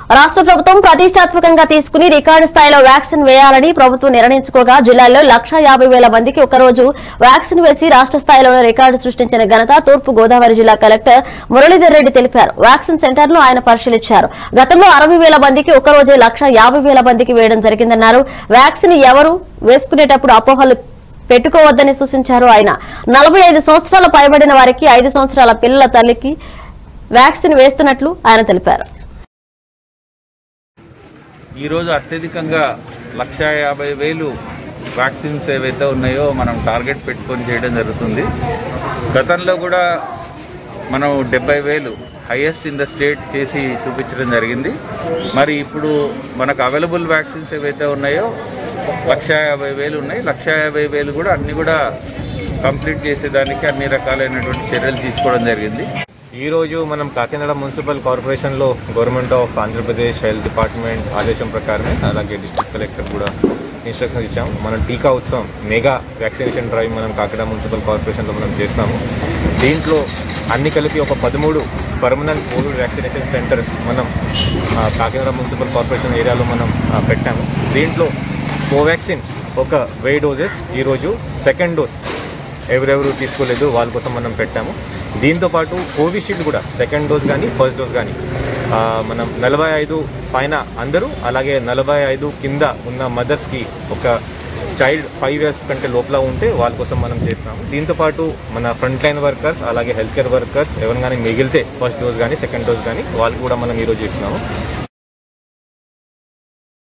రాష్ట్ర ప్రభుత్వం ప్రతిష్టాత్మకంగా తీసుకుని రికార్డు స్థాయిలో వ్యాక్సిన్ వేయాలని ప్రభుత్వం నిర్ణయించుకోగా జిల్లాలో లక్ష యాభై వేల మందికి ఒకరోజు వ్యాక్సిన్ వేసి రాష్ట్ర స్థాయిలోనే రికార్డు సృష్టించిన ఘనత తూర్పు గోదావరి జిల్లా కలెక్టర్ మురళీధర్ రెడ్డి తెలిపారు వ్యాక్సిన్ సెంటర్ను ఆయన పరిశీలించారు గతంలో అరవై వేల మందికి ఒకరోజే లక్ష యాభై వేల మందికి వేయడం జరిగిందన్నారు వ్యాక్సిన్ ఎవరు వేసుకునేటప్పుడు అపోహలు పెట్టుకోవద్దని సూచించారు ఆయన నలభై ఐదు సంవత్సరాల పైబడిన వారికి ఐదు సంవత్సరాల పిల్లల తల్లికి వ్యాక్సిన్ వేస్తున్నట్లు ఆయన తెలిపారు ఈరోజు అత్యధికంగా లక్ష యాభై వేలు వ్యాక్సిన్స్ ఏవైతే ఉన్నాయో మనం టార్గెట్ పెట్టుకొని చేయడం జరుగుతుంది గతంలో కూడా మనం డెబ్బై వేలు హైయెస్ట్ ఇన్ ద స్టేట్ చేసి చూపించడం జరిగింది మరి ఇప్పుడు మనకు అవైలబుల్ వ్యాక్సిన్స్ ఏవైతే ఉన్నాయో లక్ష యాభై వేలు ఉన్నాయి లక్ష యాభై వేలు కూడా అన్ని కూడా కంప్లీట్ చేసేదానికి అన్ని రకాలైనటువంటి చర్యలు తీసుకోవడం జరిగింది ఈరోజు మనం కాకినాడ మున్సిపల్ కార్పొరేషన్లో government of Andhra Pradesh health department ఆదేశం ప్రకారమే అలాగే డిస్ట్రిక్ట్ కలెక్టర్ కూడా ఇన్స్ట్రక్షన్స్ ఇచ్చాము మనం టీకా ఉత్సవం మెగా వ్యాక్సినేషన్ డ్రైవ్ మనం కాకినాడ మున్సిపల్ కార్పొరేషన్లో మనం చేస్తున్నాము దీంట్లో అన్ని కలిపి ఒక పదమూడు పర్మనెంట్ కోవిడ్ వ్యాక్సినేషన్ సెంటర్స్ మనం ఆ, కాకినాడ మున్సిపల్ కార్పొరేషన్ ఏరియాలో మనం ఆ, పెట్టాము దీంట్లో కోవాక్సిన్ ఒక వెయ్యి డోసెస్ ఈరోజు సెకండ్ డోస్ ఎవరెవరు తీసుకోలేదు వాళ్ళ కోసం మనం పెట్టాము దీంతో పాటు కోవిషీల్డ్ కూడా సెకండ్ డోస్ కానీ ఫస్ట్ డోస్ కానీ ఆ, మనం నలభై ఐదు పైన అందరూ అలాగే నలభై ఐదు కింద ఉన్న మదర్స్కి ఒక చైల్డ్ ఫైవ్ ఇయర్స్ కంటే లోపల ఉంటే వాళ్ళ కోసం మనం చేస్తున్నాము దీంతో పాటు మన ఫ్రంట్ లైన్ వర్కర్స్ అలాగే హెల్త్ కేర్ వర్కర్స్ ఎవరు కానీ మిగిలితే ఫస్ట్ డోస్ కానీ సెకండ్ డోస్ కానీ వాళ్ళకి కూడా మనం ఈరోజు చేస్తున్నాము